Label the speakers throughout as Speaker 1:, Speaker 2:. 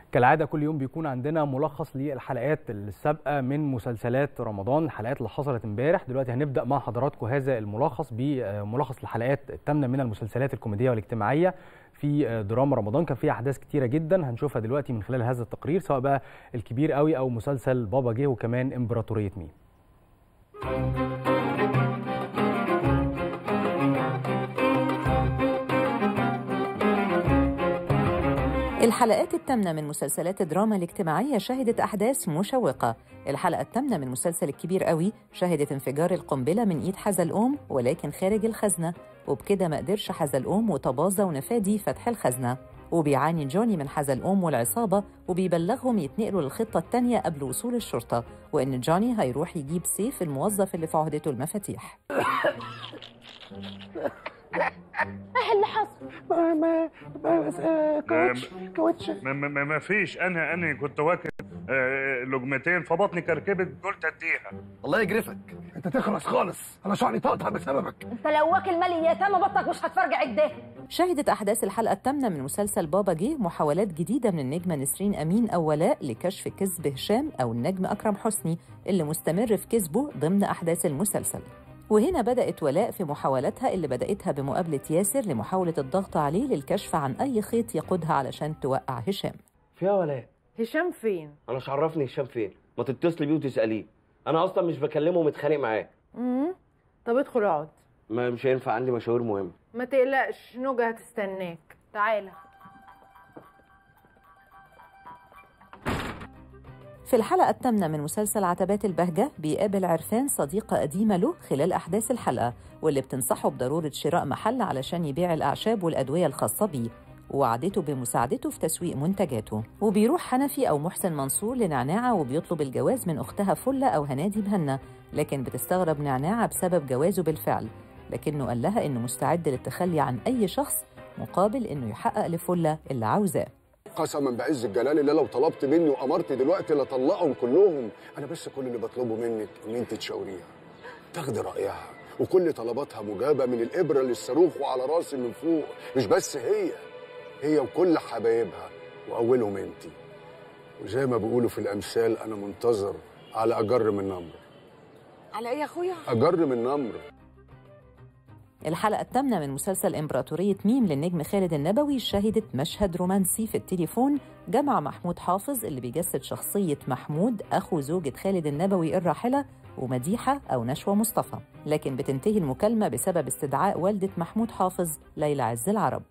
Speaker 1: كالعاده كل يوم بيكون عندنا ملخص للحلقات السابقه من مسلسلات رمضان الحلقات اللي حصلت امبارح دلوقتي هنبدا مع حضراتكم هذا الملخص بملخص الحلقات الثامنه من المسلسلات الكوميديه والاجتماعيه في دراما رمضان كان فيها احداث كتيره جدا هنشوفها دلوقتي من خلال هذا التقرير سواء بقى الكبير قوي او مسلسل بابا جه وكمان امبراطوريه مين
Speaker 2: الحلقات الثامنة من مسلسلات الدراما الاجتماعية شهدت أحداث مشوقة الحلقة الثامنة من مسلسل الكبير قوي شهدت انفجار القنبلة من إيد حزلقوم ولكن خارج الخزنة وبكده ما قدرش حزلقوم وطبازة ونفادي فتح الخزنة وبيعاني جوني من حزلقوم والعصابة وبيبلغهم يتنقلوا للخطة التانية قبل وصول الشرطة وإن جوني هيروح يجيب سيف الموظف اللي في عهدته المفاتيح
Speaker 3: ايه اللي حصل؟
Speaker 4: ما ما ما كوتش كوتش
Speaker 5: ما, ما, ما فيش انا انا كنت واكل آه، لقمتين فبطني كركبت قلت اديها
Speaker 6: الله يجرفك
Speaker 4: انت تخلص خالص انا شعري تقطع بسببك
Speaker 3: انت لو واكل مال اليتامى بطنك مش هتفرجع ايديه
Speaker 2: شهدت أحداث الحلقة الثامنة من مسلسل بابا جه محاولات جديدة من النجمة نسرين أمين أو ولاء لكشف كذب هشام أو النجم أكرم حسني اللي مستمر في كذبه ضمن أحداث المسلسل وهنا بدأت ولاء في محاولاتها اللي بدأتها بمقابلة ياسر لمحاولة الضغط عليه للكشف عن أي خيط يقودها علشان توقع هشام
Speaker 6: فيها ولا
Speaker 7: هشام فين؟
Speaker 6: انا مش عرفني هشام فين ما تتصلي بيه وتساليه انا اصلا مش بكلمه ومتخانق معاه
Speaker 7: امم طب ادخل اقعد
Speaker 6: ما مش هينفع عندي مشاوير مهمه
Speaker 7: ما تقلقش نوجة هتستناك تعالى
Speaker 2: في الحلقة الثامنة من مسلسل عتبات البهجة بيقابل عرفان صديقة قديمة له خلال أحداث الحلقة واللي بتنصحه بضرورة شراء محل علشان يبيع الأعشاب والأدوية الخاصة بيه ووعدته بمساعدته في تسويق منتجاته وبيروح حنفي أو محسن منصور لنعناعة وبيطلب الجواز من أختها فلة أو هنادي مهنا لكن بتستغرب نعناعة بسبب جوازه بالفعل لكنه قال لها إنه مستعد للتخلي عن أي شخص مقابل إنه يحقق لفلة اللي عاوزاه
Speaker 8: قسما بعز الجلال اللي لو طلبت مني وامرت دلوقتي لطلقهم كلهم انا بس كل اللي بطلبه منك ان انت تشاوريها تاخدي رايها وكل طلباتها مجابه من الابره للصاروخ وعلى راسي من فوق مش بس هي هي وكل حبايبها واولهم انت وزي ما بيقولوا في الامثال انا منتظر على اجر من نمر
Speaker 3: على ايه يا اخويا؟
Speaker 8: اجر من نمر
Speaker 2: الحلقة الثامنة من مسلسل إمبراطورية ميم للنجم خالد النبوي شهدت مشهد رومانسي في التليفون جمع محمود حافظ اللي بيجسد شخصية محمود أخو زوجة خالد النبوي الراحلة ومديحة أو نشوى مصطفى لكن بتنتهي المكالمة بسبب استدعاء والدة محمود حافظ ليلى عز العرب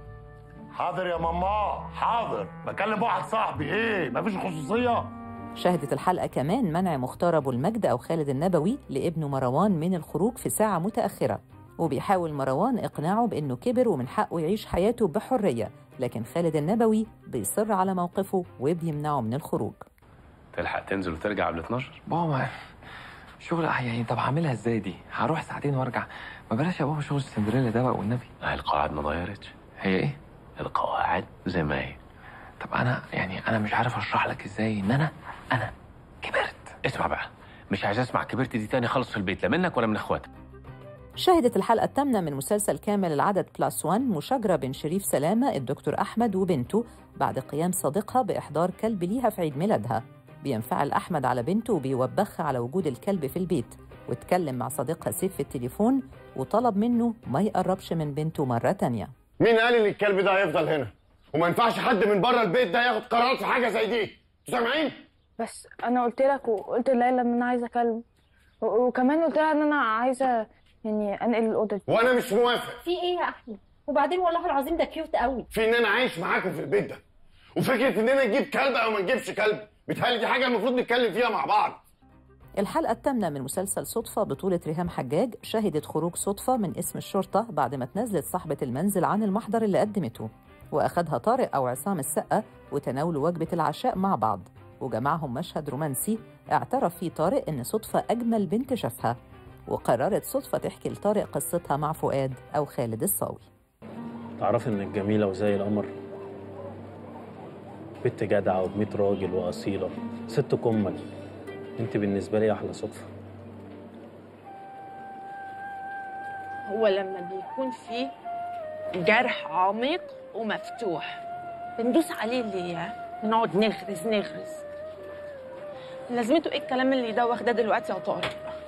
Speaker 9: حاضر يا ماما حاضر بكلم واحد صاحبي ايه مفيش خصوصيه
Speaker 2: شهدت الحلقة كمان منع مختار أبو المجد أو خالد النبوي لابنه مروان من الخروج في ساعة متأخرة وبيحاول مروان إقناعه بأنه كبر ومن حقه يعيش حياته بحرية لكن خالد النبوي بيصر على موقفه وبيمنعه من الخروج
Speaker 10: تلحق تنزل وترجع قبل 12
Speaker 11: بابا شغل يعني طب هعملها ازاي دي؟ هروح ساعتين وارجع ما بلاش يا بابا شغل السندريلا ده بقى والنبي
Speaker 10: ما هي القواعد ما اتغيرتش
Speaker 11: هي ايه؟
Speaker 10: القواعد زي ما هي
Speaker 11: طب انا يعني انا مش عارف اشرح لك ازاي ان انا انا كبرت
Speaker 10: اسمع بقى مش عايز اسمع كبرت دي تاني خالص في البيت لا منك ولا من اخواتك
Speaker 2: شهدت الحلقة الثامنة من مسلسل كامل العدد بلاس وان مشاجرة بين شريف سلامة الدكتور أحمد وبنته بعد قيام صديقها بإحضار كلب ليها في عيد ميلادها بينفعل أحمد على بنته وبيوبخها على وجود الكلب في البيت واتكلم مع صديقها سيف في التليفون وطلب منه ما يقربش من بنته مرة تانية
Speaker 9: مين قال ان الكلب ده هيفضل هنا وما ينفعش حد من بره البيت ده ياخد قرارات في حاجه زي دي انتوا سامعين
Speaker 12: بس انا قلت لك وقلت لليلى ان انا عايزه كلب و- وكمان قلت لها ان انا عايزه يعني انقل الاوضه دي
Speaker 9: وانا مش موافق
Speaker 3: في ايه يا احمد؟ وبعدين والله العظيم ده كيوت قوي
Speaker 9: في ان انا عايش معاكم في البيت ده وفكره اننا نجيب كلب او ما نجيبش كلب بيتهيألي دي حاجه المفروض نتكلم فيها مع بعض
Speaker 2: الحلقة الثامنة من مسلسل صدفة بطولة ريهام حجاج شهدت خروج صدفة من اسم الشرطة بعد ما تنزلت صاحبة المنزل عن المحضر اللي قدمته وأخدها طارق أو عصام السقة وتناولوا وجبة العشاء مع بعض وجمعهم مشهد رومانسي اعترف فيه طارق إن صدفة أجمل بنت شافها وقررت صدفة تحكي لطارق قصتها مع فؤاد أو خالد الصاوي
Speaker 13: تعرفي انك جميلة وزي القمر بنت جدعة وبميت راجل وأصيلة ست كمل انت بالنسبة لي أحلى صدفة
Speaker 14: هو لما بيكون في جرح عميق ومفتوح بندوس عليه ليه نقعد نغرز نغرز لازمته ايه الكلام اللي يدوخ ده دلوقتي يا طارق